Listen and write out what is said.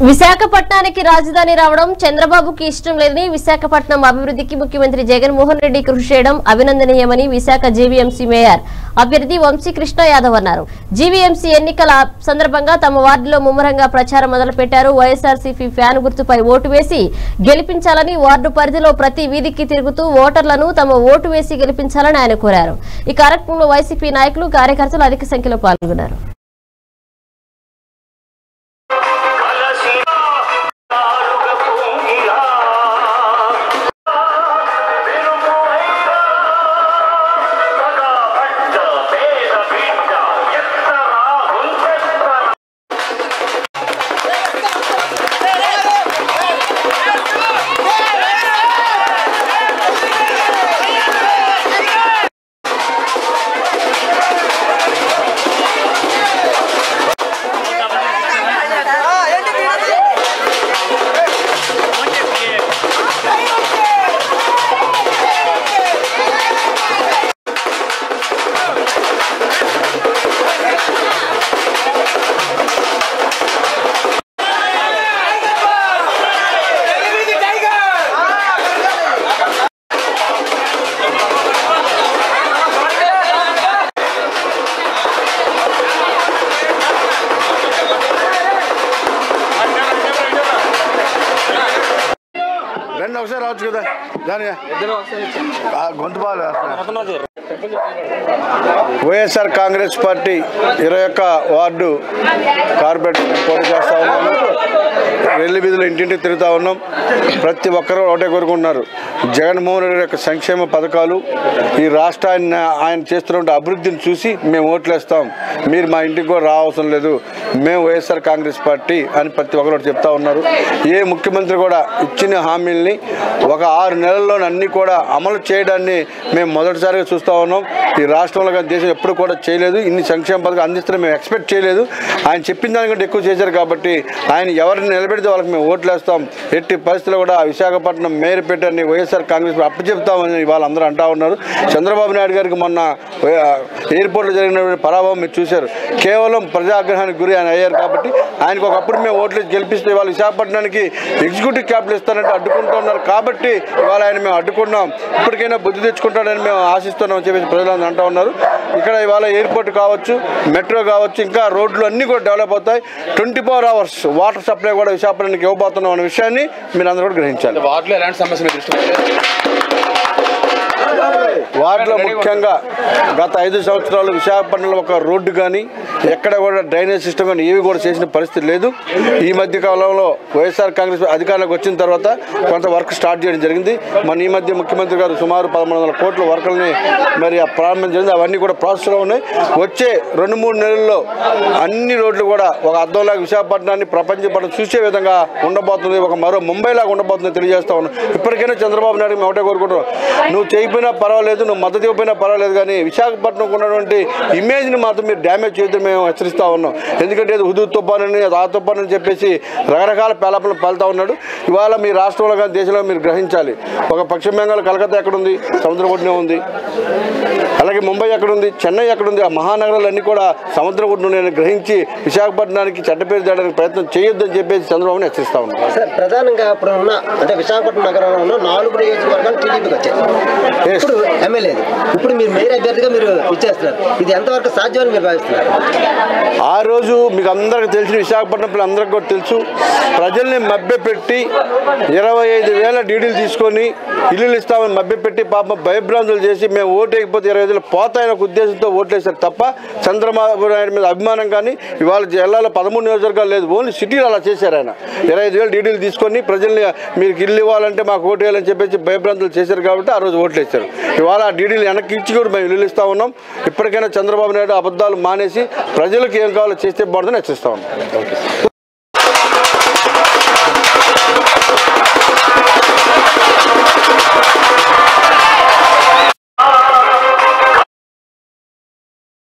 విశాఖపట్నానికి రాజధాని రావడం చంద్రబాబుకి ఇష్టం లేదని విశాఖపట్నం అభివృద్ధికి ముఖ్యమంత్రి జగన్మోహన్ రెడ్డి కృషి చేయడం అభినందనీయమని విశాఖ జీవీఎంసీ మేయర్ అభ్యర్థి వంశీకృష్ణ యాదవ్ అన్నారు జీవీఎంసీ ఎన్నికల సందర్భంగా తమ వార్డులో ముమ్మరంగా ప్రచారం మొదలుపెట్టారు వైఎస్ఆర్సీపీ ఫ్యాన్ గుర్తుపై ఓటు వేసి గెలిపించాలని వార్డు పరిధిలో ప్రతి వీధికి తిరుగుతూ ఓటర్లను తమ ఓటు వేసి గెలిపించాలని ఆయన కోరారు ఈ కార్యక్రమంలో వైసీపీ నాయకులు కార్యకర్తలు అధిక సంఖ్యలో పాల్గొన్నారు కలసిరా నాలుగ పొంగిరా వెలుగువైరా పగబడ్డ పేద బిడ్డ ఎత్తరా ఉంచెత్తరా రెండు ఒకసారి రావచ్చు కదా దాని ఆ గొంతు బాగా వైఎస్ఆర్ కాంగ్రెస్ పార్టీ ఇరవై ఒక్క వార్డు కార్పొరేటర్ పోటీ చేస్తా ఉన్నాము రెల్లి వీధులు ఇంటింటి తిరుగుతూ ఉన్నాం ప్రతి ఒక్కరూ ఒకటే కోరుకుంటున్నారు జగన్మోహన్ రెడ్డి యొక్క సంక్షేమ పథకాలు ఈ రాష్ట్రాన్ని ఆయన చేస్తున్న అభివృద్ధిని చూసి మేము ఓట్లేస్తాం మీరు మా ఇంటికి కూడా రావసరం లేదు మేము వైఎస్ఆర్ కాంగ్రెస్ పార్టీ అని ప్రతి ఒక్కరు ఒకటి చెప్తా ఉన్నారు ఏ ముఖ్యమంత్రి కూడా ఇచ్చిన హామీల్ని ఒక ఆరు నెలల్లో అన్ని కూడా అమలు చేయడాన్ని మేము మొదటిసారిగా చూస్తూ ఉన్నాం ఈ రాష్ట్రంలో కానీ దేశం ఎప్పుడు కూడా చేయలేదు ఇన్ని సంక్షేమ పథకాలు అందిస్తే మేము ఎక్స్పెక్ట్ చేయలేదు ఆయన చెప్పిన దానికంటే ఎక్కువ చేశారు కాబట్టి ఆయన ఎవరిని నిలబెడితే వాళ్ళకి మేము ఓట్లేస్తాం ఎట్టి పరిస్థితుల్లో కూడా విశాఖపట్నం మేయర్ పెట్టని వైఎస్ఆర్ కాంగ్రెస్ అప్పచెప్తామని ఇవాళ అందరూ అంటా ఉన్నారు చంద్రబాబు నాయుడు గారికి మొన్న ఆ, ఎయిర్పోర్ట్లో జరిగినటువంటి పరాభవం మీరు చూశారు కేవలం ప్రజాగ్రహానికి గురి ఆయన అయ్యారు కాబట్టి ఆయనకు ఒకప్పుడు మేము ఓట్లు గెలిపిస్తే ఇవాళ విశాఖపట్నానికి ఎగ్జిక్యూటివ్ క్యాపిటల్ ఇస్తానంటే అడ్డుకుంటూ ఉన్నారు కాబట్టి ఇవాళ ఆయన మేము అడ్డుకున్నాం ఇప్పటికైనా బుద్ధి తెచ్చుకుంటాడని మేము ఆశిస్తున్నాం అని చెప్పేసి ప్రజలందరూ అంటూ ఉన్నారు ఇక్కడ ఇవాళ ఎయిర్పోర్ట్ కావచ్చు మెట్రో కావచ్చు ఇంకా రోడ్లు అన్నీ కూడా డెవలప్ అవుతాయి twenty four hours water supply కూడా విశాఖపట్నానికి ఇవ్వబోతున్నాం అనే విషయాన్ని మీరు అందరూ కూడా గ్రహించాలి వాటిలో ఎలాంటి సమస్యలు మీ దృష్టికి వచ్చాయి? వాటిలో ముఖ్యంగా గత ఐదు సంవత్సరాలు విశాఖపట్నంలో ఒక రోడ్డు కానీ ఎక్కడ కూడా డ్రైనేజ్ సిస్టమ్ కానీ ఏవి కూడా చేసిన పరిస్థితి లేదు ఈ మధ్య కాలంలో వైఎస్ఆర్ కాంగ్రెస్ అధికారంలోకి వచ్చిన తర్వాత కొంత వర్క్ స్టార్ట్ చేయడం జరిగింది మన ఈ మధ్య ముఖ్యమంత్రి గారు సుమారు పదమూడు వందల కోట్ల వర్కులని మరి ఆ ప్రారంభం జరిగింది అవన్నీ కూడా ప్రాసెస్లో ఉన్నాయి వచ్చే రెండు మూడు నెలల్లో అన్ని రోడ్లు కూడా ఒక అద్దంలాగా విశాఖపట్నాన్ని ప్రపంచ పటం చూసే విధంగా ఉండబోతుంది ఒక మరో ముంబై లాగా ఉండబోతుంది తెలియజేస్తా ఉన్నాను ఇప్పటికైనా చంద్రబాబు నాయుడు మేము ఒకటే కోరుకుంటున్నాం నువ్వు చేయకపోయినా పర్వాలేదు నువ్వు మద్దతు ఇవ్వకపోయినా పర్వాలేదు కానీ విశాఖపట్నంకు ఉన్నటువంటి ఇమేజ్ని మాత్రం మీరు డ్యామేజ్ చేయొద్దని మేము హెచ్చరిస్తూ ఉన్నాం ఎందుకంటే ఇది హుదూ తుఫానని అది ఆ తుఫాన్ అని చెప్పేసి రకరకాల పేలపలు పలుతా ఉన్నాడు ఇవాళ మీ రాష్ట్రంలో కానీ దేశంలో మీరు గ్రహించాలి ఒక పశ్చిమ బెంగాల్ కలకత్తా ఎక్కడుంది సముద్ర ఒడ్డునే ఉంది అలాగే ముంబై ఎక్కడుంది చెన్నై ఎక్కడుంది ఆ మహానగరాలన్నీ కూడా సముద్ర ఒడ్డున గ్రహించి విశాఖపట్నానికి చెడ్డపేరు తేడానికి ప్రయత్నం చేయొద్దని చెప్పేసి చంద్రబాబుని హెచ్చరిస్తా ఉన్నాం సార్ ప్రధానంగా ఇప్పుడు ఉన్న అంటే విశాఖపట్నం నగరంలో ఉన్న నాలుగు నియోజకవర్గాలు టీడీపీకి వచ్చాయి Yes. ఇప్పుడు ఎమ్మెల్యేది ఇప్పుడు మీరు మేయర్ అభ్యర్థిగా మీరు ఇచ్చేస్తున్నారు ఇది ఎంతవరకు సాధ్యమని మీరు భావిస్తున్నారు ఆ రోజు మీకు అందరికి తెలిసిన విశాఖపట్నం పిల్లలందరికీ కూడా తెలుసు ప్రజల్ని మభ్యపెట్టి ఇరవై ఐదు వేల డీడీలు తీసుకొని ఇల్లులు ఇస్తామని మభ్యపెట్టి పాపం భయభ్రాంతులు చేసి మేము ఓటు వేయకపోతే ఇరవై ఐదులు పోతాయని ఒక ఉద్దేశంతో ఓట్లేశారు తప్ప చంద్రబాబు నాయుడు మీద అభిమానం కానీ ఇవాళ జిల్లాలో పదమూడు నియోజకవర్గాలు లేదు ఓన్లీ సిటీలో అలా చేశారు ఆయన ఇరవై ఐదు వేలు డీడీలు తీసుకొని ప్రజల్ని మీరు ఇల్లు ఇవ్వాలంటే మాకు ఓటు వేయాలని చెప్పేసి భయభ్రాంతులు చేశారు కాబట్టి ఆ రోజు ఓట్లు వేశారు ఇవాళ ఆ డీడీలు వెనక్కి ఇచ్చి కూడా మేము ఇల్లు ఇస్తా ఉన్నాం ఇప్పటికైనా చంద్రబాబు నాయుడు అబద్ధాలు మానేసి ప్రజలకు ఏం కావాలో చేస్తే బాగుందని హెచ్చరిస్తా ఉన్నాం